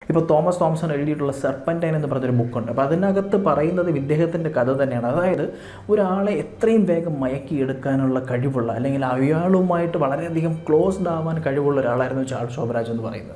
ഇപ്പോൾ Thomas Thomson എഴുതിയിട്ടുള്ള serpentine എന്ന് പറഞ്ഞൊരു ബുക്കുണ്ട് അപ്പോൾ അതിനകത്ത് പറയുന്നത് ഇദ്ദേഹത്തിൻ്റെ കഥ തന്നെയാണ് അതായത് ഒരാളെ എത്രയും വേഗം മയക്കിയെടുക്കാനുള്ള കഴിവുള്ള അല്ലെങ്കിൽ അയാളുമായിട്ട് വളരെയധികം ക്ലോസ്ഡ് ആവാൻ കഴിവുള്ള ഒരാളായിരുന്നു ചാൾസ് ശോഭരാജ് എന്ന് പറയുന്നത്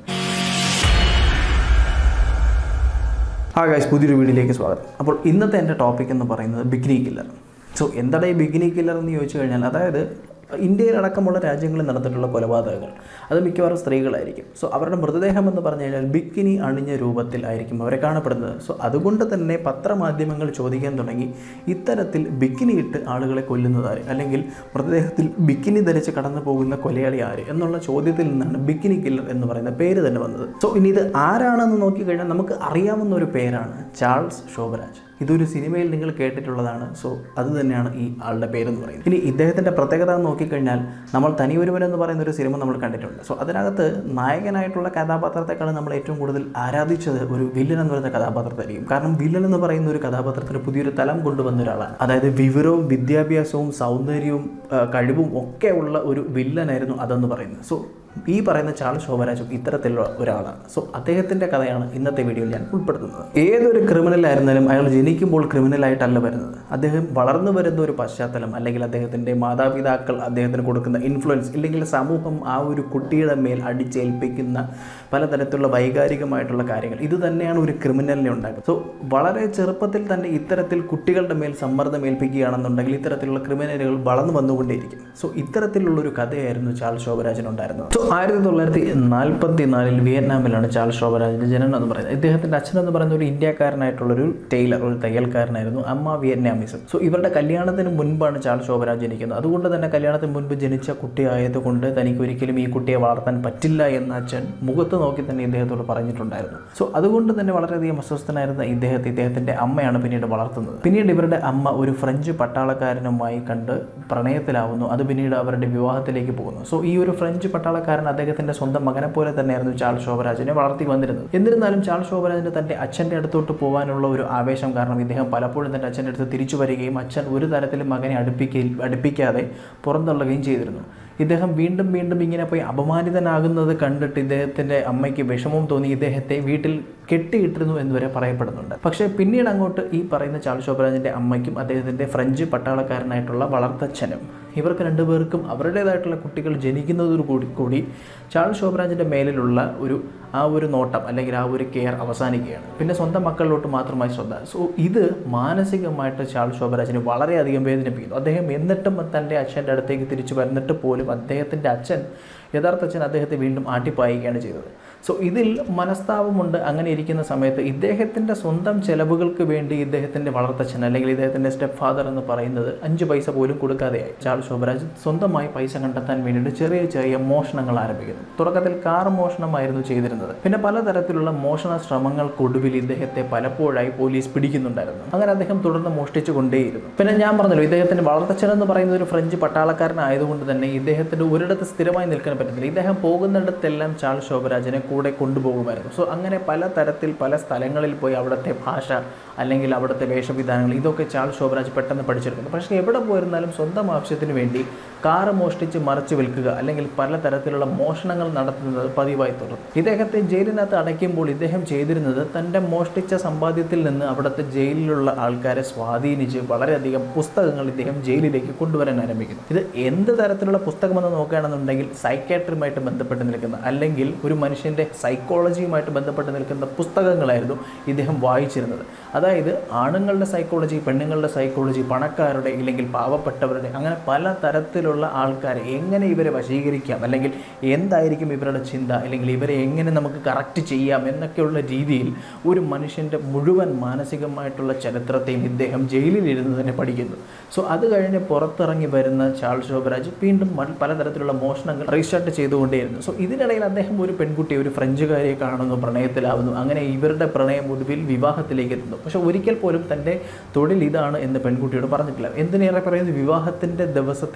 ആ ഗൈസ് പുതിയൊരു വീഡിയോയിലേക്ക് സ്വാഗതം അപ്പോൾ ഇന്നത്തെ എൻ്റെ ടോപ്പിക് എന്ന് പറയുന്നത് ബിഗ്നി കില്ലർ സോ എന്താണ് ഈ ബിഗ്നി കില്ലർ എന്ന് ചോദിച്ചു കഴിഞ്ഞാൽ അതായത് ഇന്ത്യയിലടക്കമുള്ള രാജ്യങ്ങളിൽ നടന്നിട്ടുള്ള കൊലപാതകങ്ങൾ അത് മിക്കവാറും സ്ത്രീകളായിരിക്കും സോ അവരുടെ മൃതദേഹം എന്ന് പറഞ്ഞു കഴിഞ്ഞാൽ ബിക്കിനി അണിഞ്ഞ രൂപത്തിൽ ആയിരിക്കും അവരെ കാണപ്പെടുന്നത് സോ അതുകൊണ്ട് തന്നെ പത്രമാധ്യമങ്ങൾ ചോദിക്കാൻ തുടങ്ങി ഇത്തരത്തിൽ ബിക്കിനി ഇട്ട് ആളുകളെ കൊല്ലുന്നത് ആര് അല്ലെങ്കിൽ മൃതദേഹത്തിൽ ബിക്കിനി ധരിച്ച് കടന്നു പോകുന്ന കൊലയാളി ആര് എന്നുള്ള ചോദ്യത്തിൽ നിന്നാണ് ബിക്കിനി കില്ലർ എന്ന് പറയുന്ന പേര് തന്നെ വന്നത് സോ ഇനി ഇത് ആരാണെന്ന് നോക്കിക്കഴിഞ്ഞാൽ നമുക്ക് അറിയാവുന്ന ഒരു പേരാണ് ചാൾസ് ശോഭരാജ് ഇതൊരു സിനിമയിൽ നിങ്ങൾ കേട്ടിട്ടുള്ളതാണ് സോ അത് തന്നെയാണ് ഈ ആളുടെ പേരെന്ന് പറയുന്നത് ഇനി ഇദ്ദേഹത്തിൻ്റെ പ്രത്യേകത എന്ന് നോക്കിക്കഴിഞ്ഞാൽ നമ്മൾ തനിയൊരുവൻ എന്ന് പറയുന്ന ഒരു സിനിമ നമ്മൾ കണ്ടിട്ടുണ്ട് സോ അതിനകത്ത് നായകനായിട്ടുള്ള കഥാപാത്രത്തെക്കാളും നമ്മൾ ഏറ്റവും കൂടുതൽ ആരാധിച്ചത് ഒരു വില്ലൻ എന്ന് പറയുന്ന കഥാപാത്രത്തായിരിക്കും കാരണം വില്ലൻ എന്ന് പറയുന്ന ഒരു കഥാപാത്രത്തിന് പുതിയൊരു തലം കൊണ്ടുവന്ന ഒരാളാണ് അതായത് വിവരവും വിദ്യാഭ്യാസവും സൗന്ദര്യവും ആ, കഴിവും ഒക്കെ ഉള്ള ഒരു വില്ലനായിരുന്നു അതെന്ന് പറയുന്നത് സോ ഈ പറയുന്ന ചാൾസ് ശോഭരാജും ഇത്തരത്തിലുള്ള ഒരാളാണ് സോ അദ്ദേഹത്തിൻ്റെ കഥയാണ് ഇന്നത്തെ വീഡിയോയിൽ ഞാൻ ഉൾപ്പെടുത്തുന്നത് ഏതൊരു ക്രിമിനൽ ആയിരുന്നാലും അയാൾ ജനിക്കുമ്പോൾ ക്രിമിനലായിട്ടല്ല വരുന്നത് അദ്ദേഹം വളർന്നു വരുന്ന ഒരു പശ്ചാത്തലം അല്ലെങ്കിൽ അദ്ദേഹത്തിൻ്റെ മാതാപിതാക്കൾ അദ്ദേഹത്തിന് കൊടുക്കുന്ന ഇൻഫ്ലുവൻസ് ഇല്ലെങ്കിൽ സമൂഹം ആ ഒരു കുട്ടിയുടെ മേൽ അടിച്ചേൽപ്പിക്കുന്ന പലതരത്തിലുള്ള വൈകാരികമായിട്ടുള്ള കാര്യങ്ങൾ ഇത് തന്നെയാണ് ഒരു ക്രിമിനലിനെ ഉണ്ടാക്കുന്നത് സോ വളരെ ചെറുപ്പത്തിൽ തന്നെ ഇത്തരത്തിൽ കുട്ടികളുടെ മേൽ സമ്മർദ്ദം ഏൽപ്പിക്കുകയാണെന്നുണ്ടെങ്കിൽ ഇത്തരത്തിലുള്ള ക്രിമിനലുകൾ വളർന്നു വന്നുകൊണ്ടേയിരിക്കും സോ ഇത്തരത്തിലുള്ള ഒരു കഥയായിരുന്നു ചാൾസ് ശോഭരാജനുണ്ടായിരുന്നത് സോ ആയിരത്തി തൊള്ളായിരത്തി നാൽപ്പത്തി നാലിൽ വിയറ്റ്നാമിലാണ് ചാൾസ് ശോഭരാജിൻ്റെ ജനനം എന്ന് പറയുന്നത് ഇദ്ദേഹത്തിൻ്റെ അച്ഛൻ എന്ന് പറയുന്ന ഒരു ഇന്ത്യക്കാരനായിട്ടുള്ളൊരു ടൈലർ ഒരു തയ്യൽക്കാരനായിരുന്നു അമ്മ വിയറ്റ്നാമിസം സോ ഇവരുടെ കല്യാണത്തിന് മുൻപാണ് ചാൾസ് ശോഭരാജ് ജനിക്കുന്നത് അതുകൊണ്ട് തന്നെ കല്യാണത്തിന് മുൻപ് ജനിച്ച കുട്ടിയായതുകൊണ്ട് തനിക്ക് ഒരിക്കലും ഈ കുട്ടിയെ വളർത്താൻ പറ്റില്ല എന്ന് അച്ഛൻ മുഖത്ത് നോക്കി തന്നെ ഇദ്ദേഹത്തോട് പറഞ്ഞിട്ടുണ്ടായിരുന്നു സോ അതുകൊണ്ട് തന്നെ വളരെയധികം അസ്വസ്ഥനായിരുന്ന ഇദ്ദേഹത്തെ ഇദ്ദേഹത്തിൻ്റെ അമ്മയാണ് പിന്നീട് വളർത്തുന്നത് പിന്നീട് ഇവരുടെ അമ്മ ഒരു ഫ്രഞ്ച് പട്ടാളക്കാരനുമായി കണ്ട് പ്രണയത്തിലാവുന്നു അത് പിന്നീട് അവരുടെ വിവാഹത്തിലേക്ക് പോകുന്നു സോ ഈ ഒരു ഫ്രഞ്ച് പട്ടാളക്കാരൻ അദ്ദേഹത്തിൻ്റെ സ്വന്തം മകനെ പോലെ തന്നെയായിരുന്നു ചാൾസ് ശോഭരാജിനെ വളർത്തി വന്നിരുന്നത് എന്നിരുന്നാലും ചാൾസ് ശോഭരാജിന് തൻ്റെ അച്ഛൻ്റെ അടുത്തോട്ട് പോകാനുള്ള ഒരു ആവേശം കാരണം ഇദ്ദേഹം പലപ്പോഴും തൻ്റെ അച്ഛൻ്റെ അടുത്ത് തിരിച്ചു വരികയും അച്ഛൻ ഒരു തരത്തിലും മകനെ അടുപ്പിക്കുകയും അടുപ്പിക്കാതെ പുറന്തള്ളുകയും ചെയ്തിരുന്നു ഇദ്ദേഹം വീണ്ടും വീണ്ടും ഇങ്ങനെ പോയി അപമാനിതനാകുന്നത് കണ്ടിട്ട് ഇദ്ദേഹത്തിൻ്റെ അമ്മയ്ക്ക് വിഷമവും തോന്നി ഇദ്ദേഹത്തെ വീട്ടിൽ കെട്ടിയിട്ടിരുന്നു എന്ന് വരെ പറയപ്പെടുന്നുണ്ട് പക്ഷേ പിന്നീട് അങ്ങോട്ട് ഈ പറയുന്ന ചാൾസ് ശോഭരാജിൻ്റെ അമ്മയ്ക്കും അദ്ദേഹത്തിൻ്റെ ഫ്രഞ്ച് പട്ടാളക്കാരനായിട്ടുള്ള വളർത്തച്ഛനും ഇവർക്ക് രണ്ടുപേർക്കും അവരുടേതായിട്ടുള്ള കുട്ടികൾ ജനിക്കുന്നതോടു കൂടി കൂടി ചാൾസ് ശോഭരാജിൻ്റെ മേലിലുള്ള ഒരു ആ ഒരു നോട്ടം അല്ലെങ്കിൽ ആ ഒരു കെയർ അവസാനിക്കുകയാണ് പിന്നെ സ്വന്തം മക്കളിലോട്ട് മാത്രമായി ശ്രദ്ധ സോ ഇത് മാനസികമായിട്ട് ചാൾസ് ശോഭരാജിനെ വളരെയധികം വേദനിപ്പിക്കുന്നു അദ്ദേഹം എന്നിട്ടും തൻ്റെ അച്ഛൻ്റെ അടുത്തേക്ക് തിരിച്ചു വരുന്നിട്ട് പോലും അദ്ദേഹത്തിൻ്റെ അച്ഛൻ യഥാർത്ഥ അച്ഛൻ അദ്ദേഹത്തെ വീണ്ടും ആട്ടിപ്പായുകയാണ് ചെയ്തത് സോ ഇതിൽ മനസ്താപമുണ്ട് അങ്ങനെ ഇരിക്കുന്ന സമയത്ത് ഇദ്ദേഹത്തിൻ്റെ സ്വന്തം ചെലവുകൾക്ക് വേണ്ടി ഇദ്ദേഹത്തിൻ്റെ വളർത്തച്ഛൻ അല്ലെങ്കിൽ ഇദ്ദേഹത്തിൻ്റെ സ്റ്റെപ്പ് ഫാദർ എന്ന് പറയുന്നത് അഞ്ച് പൈസ പോലും കൊടുക്കാതെയായി ചാൾ ശോഭരാജ് സ്വന്തമായി പൈസ കണ്ടെത്താൻ വേണ്ടിയിട്ട് ചെറിയ ചെറിയ മോഷണങ്ങൾ ആരംഭിക്കുന്നു തുടക്കത്തിൽ കാർ മോഷണമായിരുന്നു ചെയ്തിരുന്നത് പിന്നെ പലതരത്തിലുള്ള മോഷണ ശ്രമങ്ങൾക്കൊടുവിൽ ഇദ്ദേഹത്തെ പലപ്പോഴായി പോലീസ് പിടിക്കുന്നുണ്ടായിരുന്നു അങ്ങനെ അദ്ദേഹം തുടർന്ന് മോഷ്ടിച്ചു കൊണ്ടേയിരുന്നു പിന്നെ ഞാൻ പറഞ്ഞല്ലോ ഇദ്ദേഹത്തിൻ്റെ വളർത്തച്ഛൻ എന്ന് പറയുന്ന ഒരു ഫ്രഞ്ച് പട്ടാളക്കാരനായതുകൊണ്ട് തന്നെ ഇദ്ദേഹത്തിന് ഒരിടത്ത് സ്ഥിരമായി നിൽക്കാൻ പറ്റുന്നില്ല ഇദ്ദേഹം പോകുന്നിടത്തെല്ലാം ചാൾ ശോഭരാജിനെ കൂടെ കൊണ്ടുപോകുമായിരുന്നു സോ അങ്ങനെ പല തരത്തിൽ പല സ്ഥലങ്ങളിൽ പോയി അവിടുത്തെ ഭാഷ അല്ലെങ്കിൽ അവിടുത്തെ വേഷവിധാനങ്ങൾ ഇതൊക്കെ ചാൾ ശോഭരാജ് പെട്ടെന്ന് പഠിച്ചെടുക്കുന്നു പക്ഷേ എവിടെ പോയിരുന്നാലും സ്വന്തം ആവശ്യത്തിന് വേണ്ടി കാറ് മോഷ്ടിച്ച് മറച്ചു വിൽക്കുക അല്ലെങ്കിൽ പല തരത്തിലുള്ള മോഷണങ്ങൾ നടത്തുന്നത് പതിവായി തുടർന്നു ഇദ്ദേഹത്തെ ജയിലിനകത്ത് അടയ്ക്കുമ്പോൾ ഇദ്ദേഹം ചെയ്തിരുന്നത് തൻ്റെ മോഷ്ടിച്ച സമ്പാദ്യത്തിൽ നിന്ന് അവിടുത്തെ ജയിലിലുള്ള ആൾക്കാരെ സ്വാധീനിച്ച് വളരെയധികം പുസ്തകങ്ങൾ ഇദ്ദേഹം ജയിലിലേക്ക് കൊണ്ടുവരാൻ ആരംഭിക്കുന്നു ഇത് എന്ത് തരത്തിലുള്ള പുസ്തകമെന്ന് നോക്കുകയാണെന്നുണ്ടെങ്കിൽ സൈക്കാട്രിയുമായിട്ട് ബന്ധപ്പെട്ട് നിൽക്കുന്ന അല്ലെങ്കിൽ ഒരു മനുഷ്യൻ്റെ സൈക്കോളജിയുമായിട്ട് ബന്ധപ്പെട്ട് നിൽക്കുന്ന പുസ്തകങ്ങളായിരുന്നു ഇദ്ദേഹം വായിച്ചിരുന്നത് അതായത് ആണുങ്ങളുടെ സൈക്കോളജി പെണ്ണുങ്ങളുടെ സൈക്കോളജി പണക്കാരുടെ ഇല്ലെങ്കിൽ പാവപ്പെട്ടവരുടെ അങ്ങനെ പല തരത്തിലുള്ള ആൾക്കാരെ എങ്ങനെ ഇവരെ വശീകരിക്കാം അല്ലെങ്കിൽ എന്തായിരിക്കും ഇവരുടെ ചിന്ത അല്ലെങ്കിൽ ഇവരെ എങ്ങനെ നമുക്ക് കറക്റ്റ് ചെയ്യാം എന്നൊക്കെയുള്ള രീതിയിൽ ഒരു മനുഷ്യൻ്റെ മുഴുവൻ മാനസികമായിട്ടുള്ള ചരിത്രത്തെയും ഇദ്ദേഹം ജയിലിലിരുന്ന് തന്നെ പഠിക്കുന്നു സോ അത് കഴിഞ്ഞ് പുറത്തിറങ്ങി വരുന്ന ചാൾ ശോഭരാജ് വീണ്ടും മ- പലതരത്തിലുള്ള മോഷണങ്ങൾ റീസ്റ്റാർട്ട് ചെയ്തുകൊണ്ടേയിരുന്നു സോ ഇതിനിടയിൽ അദ്ദേഹം ഒരു പെൺകുട്ടിയെ ഒരു ഫ്രഞ്ചുകാരിയെ കാണുന്നു പ്രണയത്തിലാവുന്നു അങ്ങനെ ഇവരുടെ പ്രണയം ഒടുവിൽ വിവാഹത്തിലേക്ക് എത്തുന്നു പക്ഷെ ഒരിക്കൽ പോലും തൻ്റെ തൊഴിൽ ഇതാണ് എന്ന് പെൺകുട്ടിയോട് പറഞ്ഞിട്ടില്ല എന്തിനേറെ പറയുന്നത് വിവാഹത്തിൻ്റെ ദിവസത്തിൻ്റെ അന്ന്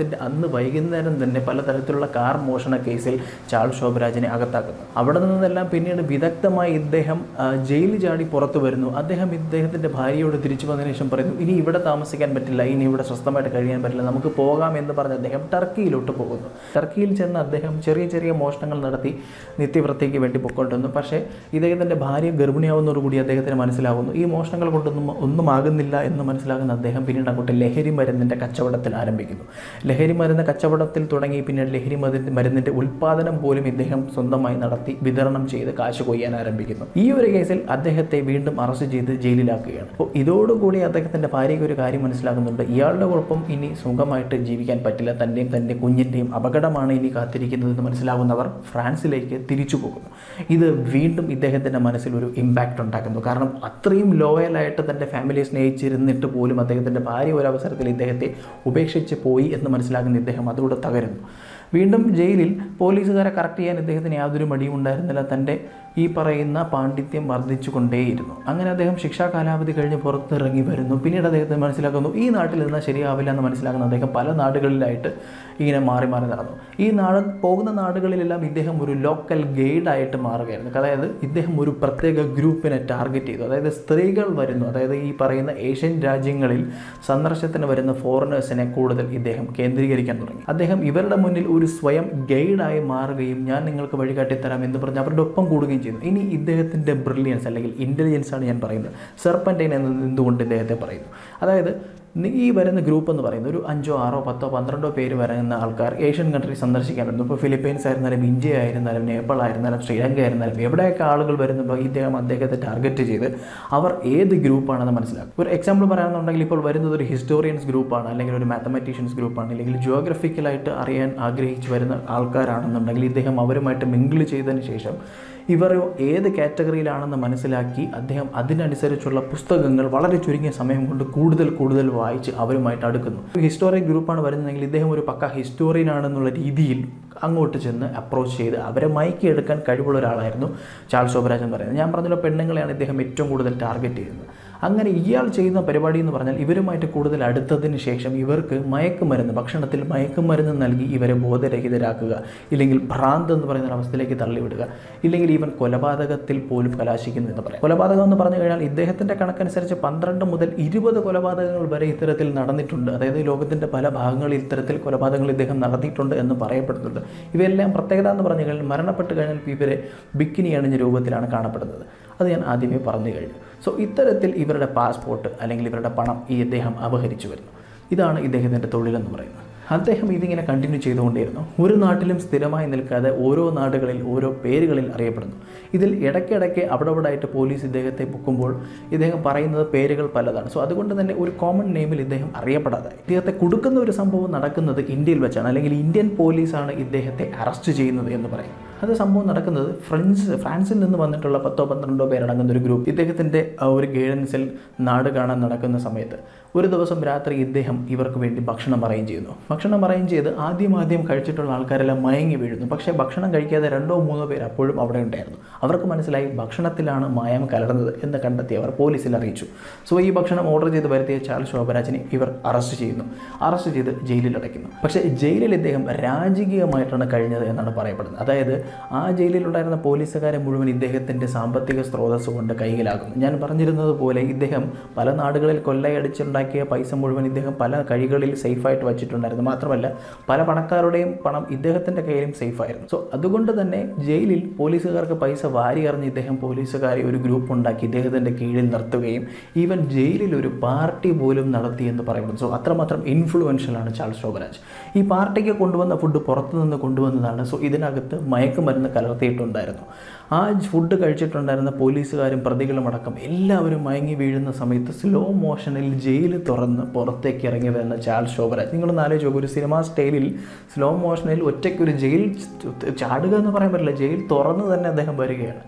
അന്ന് വൈകുന്നേരം തന്നെ പലതരത്തിലുള്ള കാർ മോഷണ കേസിൽ ചാൾസ് ശോഭരാജിനെ അകത്താക്കുന്നു അവിടെ നിന്നെല്ലാം പിന്നീട് വിദഗ്ധമായി ഇദ്ദേഹം ആ, ജയിലിൽ ചാടി പുറത്തു വരുന്നു അദ്ദേഹം ഇദ്ദേഹത്തിൻ്റെ ഭാര്യയോട് തിരിച്ചു വന്നതിന് ശേഷം പറയുന്നു ഇനി ഇവിടെ താമസിക്കാൻ പറ്റില്ല ഇനി ഇവിടെ സ്വസ്ഥമായിട്ട് കഴിയാൻ പറ്റില്ല നമുക്ക് പോകാം എന്ന് പറഞ്ഞ് അദ്ദേഹം ടർക്കിയിലോട്ട് പോകുന്നു ടർക്കിയിൽ ചെന്ന് അദ്ദേഹം ചെറിയ ചെറിയ മോഷണങ്ങൾ നടത്തി നിത്യവൃത്തിക്ക് വേണ്ടി പൊക്കൊണ്ടിരുന്നു പക്ഷേ ഇദ്ദേഹത്തിൻ്റെ ഭാര്യ ഗർഭിണിയാവുന്നതോടുകൂടി അദ്ദേഹത്തിന് മനസ്സിലാകുന്നു ഈ മോഷണങ്ങൾ കൊണ്ടൊന്നും ഒന്നും ആകുന്നില്ല എന്ന് മനസ്സിലാകുന്ന അദ്ദേഹം പിന്നീട് അങ്ങോട്ട് ലഹരി മരുന്നിൻ്റെ കച്ചവടത്തിൽ ആരംഭിക്കുന്നു ലഹരി മരുന്ന് കച്ചവടത്തിൽ തുടങ്ങി പിന്നീട് ലഹരി മരുന്ന് മരുന്നിൻ്റെ ഉൽപ്പാദനം പോലും ഇദ്ദേഹം സ്വന്തമായി നടത്തി വിതരണം ചെയ്ത് കാശ് കൊയ്യാൻ ആരംഭിക്കുന്നു ഈ ഒരു കേസിൽ അദ്ദേഹത്തെ വീണ്ടും അറസ്റ്റ് ചെയ്ത് ജയിലിലാക്കുകയാണ് അപ്പോൾ ഇതോടുകൂടി അദ്ദേഹത്തിൻ്റെ ഭാര്യയ്ക്ക് ഒരു കാര്യം മനസ്സിലാകുന്നുണ്ട് ഇയാളുടെ കുഴപ്പം ഇനി സുഖമായിട്ട് ജീവിക്കാൻ പറ്റില്ല തൻ്റെയും തൻ്റെ കുഞ്ഞിൻ്റെയും അപകടമാണ് ഇനി കാത്തിരിക്കുന്നതെന്ന് മനസ്സിലാകുന്നവർ ഫ്രാൻസിലേക്ക് തിരിച്ചു പോകുന്നു ഇത് വീണ്ടും ഇദ്ദേഹത്തിൻ്റെ മനസ്സിൽ ഒരു ഇമ്പാക്റ്റ് ഉണ്ടാക്കുന്നു കാരണം അത്രയും ലോയലായിട്ട് തൻ്റെ ഫാമിലിയെ സ്നേഹിച്ചിരുന്നിട്ട് പോലും അദ്ദേഹത്തിൻ്റെ ഭാര്യ ഒരു അവസരത്തിൽ ഇദ്ദേഹത്തെ ഉപേക്ഷിച്ച് പോയി എന്ന് മനസ്സിലാക്കുന്ന ഇദ്ദേഹം അതുകൂടെ തകരുന്നു വീണ്ടും ജയിലിൽ പോലീസുകാരെ കറക്റ്റ് ചെയ്യാൻ ഇദ്ദേഹത്തിന് യാതൊരു മടിയും ഉണ്ടായിരുന്നില്ല തൻ്റെ ഈ പറയുന്ന പാണ്ഡിത്യം വർദ്ധിച്ചു കൊണ്ടേയിരുന്നു അങ്ങനെ അദ്ദേഹം ശിക്ഷാ കാലാവധി കഴിഞ്ഞ് പുറത്തിറങ്ങി വരുന്നു പിന്നീട് അദ്ദേഹത്തിന് മനസ്സിലാക്കുന്നു ഈ നാട്ടിൽ നിന്നാൽ ശരിയാവില്ല എന്ന് മനസ്സിലാക്കുന്ന അദ്ദേഹം പല നാടുകളിലായിട്ട് ഇങ്ങനെ മാറി മാറി നടന്നു ഈ നാട് പോകുന്ന നാടുകളിലെല്ലാം ഇദ്ദേഹം ഒരു ലോക്കൽ ഗൈഡായിട്ട് മാറുകയായിരുന്നു അതായത് ഇദ്ദേഹം ഒരു പ്രത്യേക ഗ്രൂപ്പിനെ ടാർഗറ്റ് ചെയ്തു അതായത് സ്ത്രീകൾ വരുന്നു അതായത് ഈ പറയുന്ന ഏഷ്യൻ രാജ്യങ്ങളിൽ സന്ദർശനത്തിന് വരുന്ന ഫോറിനേഴ്സിനെ കൂടുതൽ ഇദ്ദേഹം കേന്ദ്രീകരിക്കാൻ തുടങ്ങി അദ്ദേഹം ഇവരുടെ മുന്നിൽ ഒരു സ്വയം ഗൈഡായി മാറുകയും ഞാൻ നിങ്ങൾക്ക് വഴികാട്ടിത്തരാം എന്ന് പറഞ്ഞ് അവരുടെ ഒപ്പം കൂടുകയും ചെയ്തു ഇനി ഇദ്ദേഹത്തിൻ്റെ ബ്രില്യൻസ് അല്ലെങ്കിൽ ഇൻ്റലിജൻസ് ആണ് ഞാൻ പറയുന്നത് സെർപ്പൻറ്റൈൻ എന്ന് എന്തുകൊണ്ട് ഇദ്ദേഹത്തെ പറയുന്നു അതായത് നി- ഈ വരുന്ന ഗ്രൂപ്പ് എന്ന് പറയുന്നത് ഒരു അഞ്ചോ ആറോ പത്തോ പന്ത്രണ്ടോ പേര് വരുന്ന ആൾക്കാർ ഏഷ്യൻ കൺട്രി സന്ദർശിക്കാൻ വരുന്നു ഇപ്പോൾ ഫിലിപ്പീൻസ് ആയിരുന്നാലും ഇന്ത്യ ആയിരുന്നാലും നേപ്പാൾ ആയിരുന്നാലും ശ്രീലങ്ക ആയിരുന്നാലും എവിടെയൊക്കെ ആളുകൾ വരുന്നുണ്ടോ ഇദ്ദേഹം അദ്ദേഹത്തെ ടാർഗറ്റ് ചെയ്ത് അവർ ഏത് ഗ്രൂപ്പാണെന്ന് മനസ്സിലാക്കും ഒരു എക്സാമ്പിൾ പറയുകയാണെന്നുണ്ടെങ്കിൽ ഇപ്പോൾ വരുന്നത് ഒരു ഹിസ്റ്റോറിയൻസ് ഗ്രൂപ്പാണ് അല്ലെങ്കിൽ ഒരു മാത്തമാറ്റീഷ്യൻസ് ഗ്രൂപ്പാണ് അല്ലെങ്കിൽ ജിയോഗ്രഫിക്കലായിട്ട് അറിയാൻ ആഗ്രഹിച്ച് വരുന്ന ആൾക്കാരാണെന്നുണ്ടെങ്കിൽ ഇദ്ദേഹം അവരുമായിട്ട് മിങ്കിൾ ചെയ്തതിന് ശേഷം ഇവർ ഏത് കാറ്റഗറിയിലാണെന്ന് മനസ്സിലാക്കി അദ്ദേഹം അതിനനുസരിച്ചുള്ള പുസ്തകങ്ങൾ വളരെ ചുരുങ്ങിയ സമയം കൊണ്ട് കൂടുതൽ കൂടുതൽ വായിച്ച് അവരുമായിട്ട് അടുക്കുന്നു ഒരു ഹിസ്റ്റോറിക് ഗ്രൂപ്പാണ് വരുന്നതെങ്കിൽ ഇദ്ദേഹം ഒരു പക്ക ഹിസ്റ്റോറിയൻ ആണെന്നുള്ള രീതിയിൽ അങ്ങോട്ട് ചെന്ന് അപ്രോച്ച് ചെയ്ത് അവരെ മയക്കിയെടുക്കാൻ കഴിവുള്ള ഒരാളായിരുന്നു ചാൾസ് ശോഭരാജൻ പറയുന്നത് ഞാൻ പറഞ്ഞല്ലോ പെണ്ണുങ്ങളെയാണ് ഇദ്ദേഹം ഏറ്റവും കൂടുതൽ ടാർഗറ്റ് ചെയ്യുന്നത് അങ്ങനെ ഇയാൾ ചെയ്യുന്ന പരിപാടി എന്ന് പറഞ്ഞാൽ ഇവരുമായിട്ട് കൂടുതൽ അടുത്തതിന് ശേഷം ഇവർക്ക് മയക്കുമരുന്ന് ഭക്ഷണത്തിൽ മയക്കുമരുന്ന് നൽകി ഇവരെ ബോധരഹിതരാക്കുക ഇല്ലെങ്കിൽ ഭ്രാന്ത് എന്ന് പറയുന്ന ഒരു അവസ്ഥയിലേക്ക് തള്ളിവിടുക ഇല്ലെങ്കിൽ ഈവൻ കൊലപാതകത്തിൽ പോലും കലാശിക്കുന്നു എന്ന് പറയാം കൊലപാതകം എന്ന് പറഞ്ഞു കഴിഞ്ഞാൽ ഇദ്ദേഹത്തിൻ്റെ കണക്കനുസരിച്ച് പന്ത്രണ്ട് മുതൽ ഇരുപത് കൊലപാതകങ്ങൾ വരെ ഇത്തരത്തിൽ നടന്നിട്ടുണ്ട് അതായത് ലോകത്തിൻ്റെ പല ഭാഗങ്ങളിൽ ഇത്തരത്തിൽ കൊലപാതകങ്ങൾ ഇദ്ദേഹം നടത്തിയിട്ടുണ്ട് എന്ന് പറയപ്പെടുന്നുണ്ട് ഇവയെല്ലാം പ്രത്യേകത എന്ന് പറഞ്ഞു കഴിഞ്ഞാൽ മരണപ്പെട്ട് കഴിഞ്ഞാൽ ഇവരെ ബിക്കിനി അണിഞ്ഞ രൂപത്തിലാണ് കാണപ്പെടുന്നത് അത് ഞാൻ ആദ്യമേ പറഞ്ഞു കഴിഞ്ഞു സോ ഇത്തരത്തിൽ ഇവരുടെ പാസ്പോർട്ട് അല്ലെങ്കിൽ ഇവരുടെ പണം ഈ ഇദ്ദേഹം അപഹരിച്ചു വരുന്നു ഇതാണ് ഇദ്ദേഹത്തിൻ്റെ തൊഴിലെന്ന് പറയുന്നത് അദ്ദേഹം ഇതിങ്ങനെ കണ്ടിന്യൂ ചെയ്തുകൊണ്ടേയിരുന്നു ഒരു നാട്ടിലും സ്ഥിരമായി നിൽക്കാതെ ഓരോ നാടുകളിൽ ഓരോ പേരുകളിൽ അറിയപ്പെടുന്നു ഇതിൽ ഇടയ്ക്കിടയ്ക്ക് അവിടെ അവിടെ ആയിട്ട് പോലീസ് ഇദ്ദേഹത്തെ പൊക്കുമ്പോൾ ഇദ്ദേഹം പറയുന്നത് പേരുകൾ പലതാണ് സോ അതുകൊണ്ട് തന്നെ ഒരു കോമൺ നെയിമിൽ ഇദ്ദേഹം അറിയപ്പെടാതായി ഇദ്ദേഹത്തെ കൊടുക്കുന്ന ഒരു സംഭവം നടക്കുന്നത് ഇന്ത്യയിൽ വെച്ചാണ് അല്ലെങ്കിൽ ഇന്ത്യൻ പോലീസാണ് ഇദ്ദേഹത്തെ അറസ്റ്റ് ചെയ്യുന്നത് എന്ന് പറയും അത് സംഭവം നടക്കുന്നത് ഫ്രണ്ട്സ് ഫ്രാൻസിൽ നിന്ന് വന്നിട്ടുള്ള പത്തോ പന്ത്രണ്ടോ പേരടങ്ങുന്ന ഒരു ഗ്രൂപ്പ് ഇദ്ദേഹത്തിൻ്റെ ആ ഒരു ഗൈഡൻസിൽ നാട് കാണാൻ നടക്കുന്ന സമയത്ത് ഒരു ദിവസം രാത്രി ഇദ്ദേഹം ഇവർക്ക് വേണ്ടി ഭക്ഷണം അറേഞ്ച് ചെയ്യുന്നു ഭക്ഷണം അറേഞ്ച് ചെയ്ത് ആദ്യം ആദ്യം കഴിച്ചിട്ടുള്ള ആൾക്കാരെല്ലാം മയങ്ങി വീഴുന്നു പക്ഷേ ഭക്ഷണം കഴിക്കാതെ രണ്ടോ മൂന്നോ പേര് അപ്പോഴും അവിടെ ഉണ്ടായിരുന്നു അവർക്ക് മനസ്സിലായി ഭക്ഷണത്തിലാണ് മായം കലർന്നത് എന്ന് കണ്ടെത്തി അവർ പോലീസിൽ അറിയിച്ചു സോ ഈ ഭക്ഷണം ഓർഡർ ചെയ്ത് വരുത്തിയ ചാൾ ശോഭരാജിനെ ഇവർ അറസ്റ്റ് ചെയ്യുന്നു അറസ്റ്റ് ചെയ്ത് ജയിലിൽ അടയ്ക്കുന്നു പക്ഷേ ജയിലിൽ ഇദ്ദേഹം രാജകീയമായിട്ടാണ് കഴിഞ്ഞത് എന്നാണ് പറയപ്പെടുന്നത് അതായത് ആ ജയിലിലുണ്ടായിരുന്ന പോലീസുകാരെ മുഴുവൻ ഇദ്ദേഹത്തിൻ്റെ സാമ്പത്തിക സ്രോതസ് കൊണ്ട് കൈകലാകുന്നു ഞാൻ പറഞ്ഞിരുന്നത് പോലെ ഇദ്ദേഹം പല നാടുകളിൽ കൊള്ളയടിച്ചുണ്ടാക്കിയ പൈസ മുഴുവൻ ഇദ്ദേഹം പല കഴികളിൽ സേഫായിട്ട് വച്ചിട്ടുണ്ടായിരുന്നു മാത്രമല്ല പല പണക്കാരുടെയും പണം ഇദ്ദേഹത്തിൻ്റെ കയ്യിലും സേഫായിരുന്നു സോ അതുകൊണ്ട് തന്നെ ജയിലിൽ പോലീസുകാർക്ക് പൈസ വാരി അറിഞ്ഞ് ഇദ്ദേഹം പോലീസുകാരെ ഒരു ഗ്രൂപ്പ് ഉണ്ടാക്കി ഇദ്ദേഹത്തിൻ്റെ കീഴിൽ നിർത്തുകയും ഈവൻ ജയിലിൽ ഒരു പാർട്ടി പോലും നടത്തി എന്ന് പറയുന്നത് സോ അത്രമാത്രം ഇൻഫ്ലുവൻഷ്യൽ ആണ് ചാൾസ് ശോഭരാജ് ഈ പാർട്ടിക്ക് കൊണ്ടുവന്ന ഫുഡ് പുറത്തുനിന്ന് കൊണ്ടുവന്നതാണ് സോ ഇതിനകത്ത് മയക്കുമരുന്ന് കലർത്തിയിട്ടുണ്ടായിരുന്നു ആ ഫുഡ് കഴിച്ചിട്ടുണ്ടായിരുന്ന പോലീസുകാരും പ്രതികളും അടക്കം എല്ലാവരും മയങ്ങി വീഴുന്ന സമയത്ത് സ്ലോ മോഷനിൽ ജയിൽ തുറന്ന് പുറത്തേക്ക് ഇറങ്ങി വരുന്ന ചാൾസ് ശോഭരാജ് നിങ്ങളൊന്ന് ആലോചിച്ച് നോക്കൂ ഒരു സിനിമാ സ്റ്റൈലിൽ സ്ലോ മോഷനിൽ ഒറ്റയ്ക്ക് ഒരു ജയിൽ ചാടുക എന്ന് പറയാൻ പറ്റില്ല ജയിൽ തുറന്ന് തന്നെ അദ്ദേഹം വരികയാണ്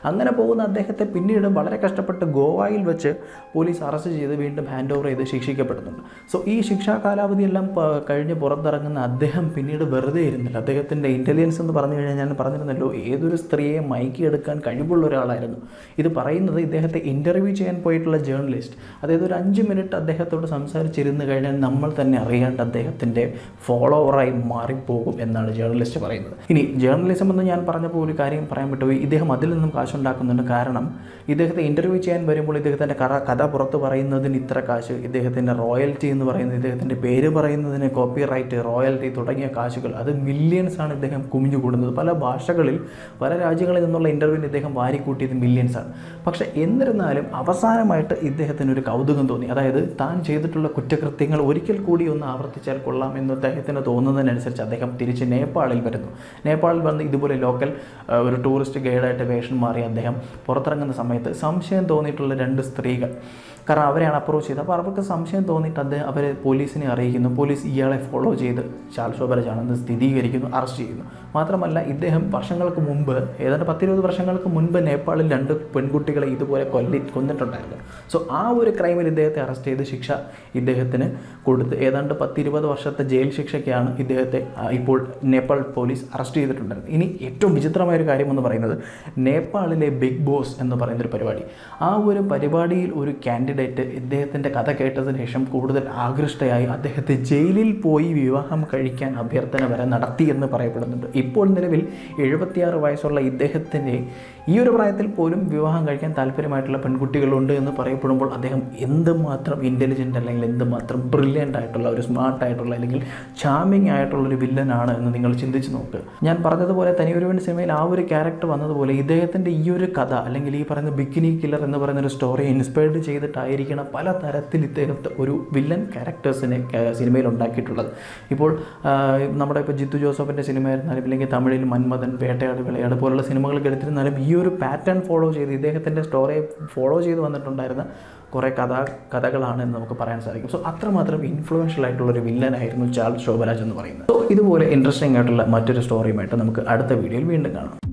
അങ്ങനെ പോകുന്ന അദ്ദേഹത്തെ പിന്നീട് വളരെ കഷ്ടപ്പെട്ട് ഗോവയിൽ വെച്ച് പോലീസ് അറസ്റ്റ് ചെയ്ത് വീണ്ടും ഹാൻഡ് ഓവർ ചെയ്ത് ശിക്ഷിക്കപ്പെടുന്നുണ്ട് സോ ഈ ശിക്ഷാ കാലാവധി എല്ലാം പ- കഴിഞ്ഞ് പുറത്തിറങ്ങുന്ന അദ്ദേഹം പിന്നീട് വെറുതെ ഇരുന്നില്ല അദ്ദേഹത്തിൻ്റെ ഇൻ്റലിജൻസ് എന്ന് പറഞ്ഞു കഴിഞ്ഞാൽ ഞാൻ പറഞ്ഞിരുന്നല്ലോ ഏതൊരു സ്ത്രീയെ മയക്കിയെടുക്കാൻ കഴിവുള്ള ഒരാളായിരുന്നു ഇത് പറയുന്നത് ഇദ്ദേഹത്തെ ഇൻ്റർവ്യൂ ചെയ്യാൻ പോയിട്ടുള്ള ജേർണലിസ്റ്റ് അതായത് ഒരു അഞ്ച് മിനിറ്റ് അദ്ദേഹത്തോട് സംസാരിച്ചിരുന്ന് കഴിഞ്ഞാൽ നമ്മൾ തന്നെ അറിയാണ്ട് അദ്ദേഹത്തിൻ്റെ ഫോളോവറായി മാറിപ്പോകും എന്നാണ് ജേർണലിസ്റ്റ് പറയുന്നത് ഇനി ജേർണലിസം എന്ന് ഞാൻ പറഞ്ഞപ്പോൾ ഒരു കാര്യം പറയാൻ പറ്റുപോയി ഇദ്ദേഹം അതിൽ നിന്നും കാശുണ്ടാക്കുന്നുണ്ട് കാരണം ഇദ്ദേഹത്തെ ഇൻ്റർവ്യൂ ചെയ്യാൻ വരുമ്പോൾ ഇദ്ദേഹത്തിൻ്റെ കഥ കഥ പുറത്ത് പറയുന്നതിന് ഇത്ര കാശ് ഇദ്ദേഹത്തിൻ്റെ റോയൽറ്റി എന്ന് പറയുന്നത് ഇദ്ദേഹത്തിൻ്റെ പേര് പറയുന്നതിന് കോപ്പി റൈറ്റ് റോയൽറ്റി തുടങ്ങിയ കാശുകൾ അത് മില്യൺസ് ആണ് ഇദ്ദേഹം കുമിഞ്ഞു കൂടുന്നത് പല ഭാഷകളിൽ പല രാജ്യങ്ങളിൽ നിന്നുള്ള ഇൻ്റർവ്യൂവിന് ഇദ്ദേഹം വാരിക്കൂട്ടിയത് മില്യൺസ് ആണ് പക്ഷേ എന്നിരുന്നാലും അവസാനമായിട്ട് ഇദ്ദേഹത്തിന് ഒരു കൗതുകം തോന്നി അതായത് താൻ ചെയ്തിട്ടുള്ള കുറ്റകൃത്യങ്ങൾ ഒരിക്കൽ കൂടി ഒന്ന് ആവർത്തിച്ചാൽ കൊള്ളാം എന്ന് അദ്ദേഹത്തിന് തോന്നുന്നതിനനുസരിച്ച് അദ്ദേഹം തിരിച്ച് നേപ്പാളിൽ വരുന്നു നേപ്പാളിൽ വന്ന് ഇതുപോലെ ലോക്കൽ ആ, ഒരു ടൂറിസ്റ്റ് ഗൈഡായിട്ട് വേഷം മാറി അദ്ദേഹം പുറത്തിറങ്ങുന്ന സമയത്ത് സംശയം തോന്നിയിട്ടുള്ള രണ്ട് സ്ത്രീകൾ കാരണം അവരെയാണ് അപ്രോച്ച് ചെയ്തത് അപ്പോൾ അവർക്ക് സംശയം തോന്നിയിട്ട് അദ്ദേഹം അവർ പോലീസിനെ അറിയിക്കുന്നു പോലീസ് ഇയാളെ ഫോളോ ചെയ്ത് ചാൽ ശോഭരാജാണെന്ന് സ്ഥിരീകരിക്കുന്നു അറസ്റ്റ് ചെയ്യുന്നു മാത്രമല്ല ഇദ്ദേഹം വർഷങ്ങൾക്ക് മുമ്പ് ഏതാണ്ട് പത്തിരുപത് വർഷങ്ങൾക്ക് മുൻപ് നേപ്പാളിൽ രണ്ട് പെൺകുട്ടികളെ ഇതുപോലെ കൊല്ലി കൊന്നിട്ടുണ്ടായിരുന്നു സോ ആ ഒരു ക്രൈമിൽ ഇദ്ദേഹത്തെ അറസ്റ്റ് ചെയ്ത് ശിക്ഷ ഇദ്ദേഹത്തിന് കൊടുത്ത് ഏതാണ്ട് പത്തിരുപത് വർഷത്തെ ജയിൽ ശിക്ഷയ്ക്കാണ് ഇദ്ദേഹത്തെ ആ, ഇപ്പോൾ നേപ്പാൾ പോലീസ് അറസ്റ്റ് ചെയ്തിട്ടുണ്ടായിരുന്നത് ഇനി ഏറ്റവും വിചിത്രമായ ഒരു കാര്യം എന്ന് പറയുന്നത് നേപ്പാളിലെ ബിഗ് ബോസ് എന്ന് പറയുന്നൊരു പരിപാടി ആ ഒരു പരിപാടിയിൽ ഒരു കാൻഡിഡേറ്റ് ഇദ്ദേഹത്തിൻ്റെ കഥ കേട്ടതിന് ശേഷം കൂടുതൽ ആകൃഷ്ടയായി അദ്ദേഹത്തെ ജയിലിൽ പോയി വിവാഹം കഴിക്കാൻ അഭ്യർത്ഥന വരെ നടത്തി എന്ന് പറയപ്പെടുന്നുണ്ട് ഇപ്പോൾ നിലവിൽ എഴുപത്തിയാറ് വയസ്സുള്ള ഇദ്ദേഹത്തിൻ്റെ ഈ ഒരു പ്രായത്തിൽ പോലും വിവാഹം കഴിക്കാൻ താല്പര്യമായിട്ടുള്ള പെൺകുട്ടികളുണ്ട് എന്ന് പറയപ്പെടുമ്പോൾ അദ്ദേഹം എന്തുമാത്രം ഇൻ്റലിജൻ്റ് അല്ലെങ്കിൽ എന്തുമാത്രം ബ്രില്യൻ്റ് ആയിട്ടുള്ള ഒരു സ്മാർട്ട് ആയിട്ടുള്ള അല്ലെങ്കിൽ ചാമിങ് ആയിട്ടുള്ള ഒരു വില്ലനാണ് എന്ന് നിങ്ങൾ ചിന്തിച്ച് നോക്കുക ഞാൻ പറഞ്ഞതുപോലെ തനിയൊരുവൻ സിനിമയിൽ ആ ഒരു ക്യാരക്ടർ വന്നതുപോലെ ഇദ്ദേഹത്തിൻ്റെ ഈ ഒരു കഥ അല്ലെങ്കിൽ ഈ പറയുന്ന ബിക്കിനി കില്ലർ എന്ന് പറയുന്ന ഒരു സ്റ്റോറി ഇൻസ്പയർഡ് ചെയ്തിട്ടായിരിക്കണം പല തരത്തിൽ ഇദ്ദേഹത്തെ ഒരു വില്ലൻ ക്യാരക്ടേഴ്സിനെ സിനിമയിൽ ഉണ്ടാക്കിയിട്ടുള്ളത് ഇപ്പോൾ ആ, നമ്മുടെ ഇപ്പോൾ ജിത്തു ജോസഫിൻ്റെ സിനിമ ആയിരുന്നാലും ഇല്ലെങ്കിൽ തമിഴിൽ മന്മഥൻ വേട്ടയാട് വിളയാട് പോലുള്ള സിനിമകളൊക്കെ എടുത്തിരുന്നാലും ഈ ഒരു പാറ്റേൺ ഫോളോ ചെയ്ത് ഇദ്ദേഹത്തിൻ്റെ സ്റ്റോറിയെ ഫോളോ ചെയ്ത് വന്നിട്ടുണ്ടായിരുന്ന കുറേ കഥ കഥകളാണ് എന്ന് നമുക്ക് പറയാൻ സാധിക്കും സോ അത്രമാത്രം ഇൻഫ്ലുവൻഷ്യൽ ആയിട്ടുള്ള ഒരു വില്ലനായിരുന്നു ചാൾസ് ശോഭരാജ് എന്ന് പറയുന്നത് സോ ഇതുപോലെ ഇൻട്രസ്റ്റിംഗ് ആയിട്ടുള്ള മറ്റൊരു സ്റ്റോറിയുമായിട്ട് നമുക്ക് അടുത്ത വീഡിയോയിൽ വീണ്ടും കാണാം